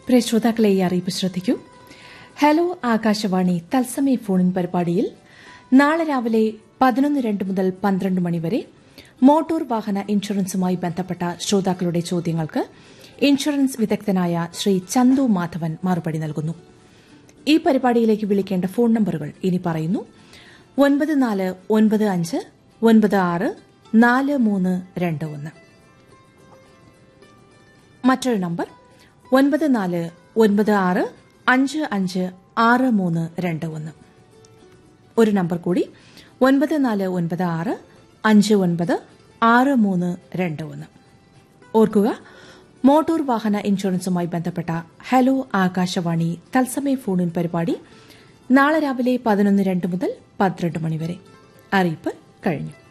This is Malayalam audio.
പ്രിയ ശ്രോതാക്കളെ ഈ അറിയിപ്പ് ശ്രദ്ധിക്കൂ ഹലോ ആകാശവാണി തത്സമയ ഫോണിൻ പരിപാടിയിൽ നാളെ രാവിലെ പതിനൊന്ന് രണ്ട് മുതൽ പന്ത്രണ്ട് മണിവരെ മോട്ടോർ വാഹന ഇൻഷുറൻസുമായി ബന്ധപ്പെട്ട ശ്രോതാക്കളുടെ ചോദ്യങ്ങൾക്ക് ഇൻഷുറൻസ് വിദഗ്ധനായ ശ്രീ ചന്തു മാധവൻ മറുപടി നൽകുന്നു ഈ പരിപാടിയിലേക്ക് വിളിക്കേണ്ട ഫോൺ നമ്പറുകൾ ഇനി പറയുന്നു ഒൻപത് നാല് ഒൻപത് അഞ്ച് ഒൻപത് ആറ് നാല് മൂന്ന് രണ്ട് ഒന്ന് മറ്റൊരു നമ്പർ ഒൻപത് നാല് ഒൻപത് ആറ് അഞ്ച് അഞ്ച് ആറ് മൂന്ന് രണ്ട് ഒന്ന് ഒരു നമ്പർ കൂടി ഒൻപത് നാല് ഒൻപത് ആറ് അഞ്ച് ഒൻപത് ആറ് മൂന്ന് രണ്ട് ഒന്ന് ഓർക്കുക മോട്ടോർ വാഹന ഇൻഷുറൻസുമായി ബന്ധപ്പെട്ട ഹലോ ആകാശവാണി തത്സമയ ഫോണിൻ പരിപാടി നാളെ രാവിലെ പതിനൊന്ന് രണ്ട് മുതൽ പന്ത്രണ്ട് മണിവരെ അറിയിപ്പ് കഴിഞ്ഞു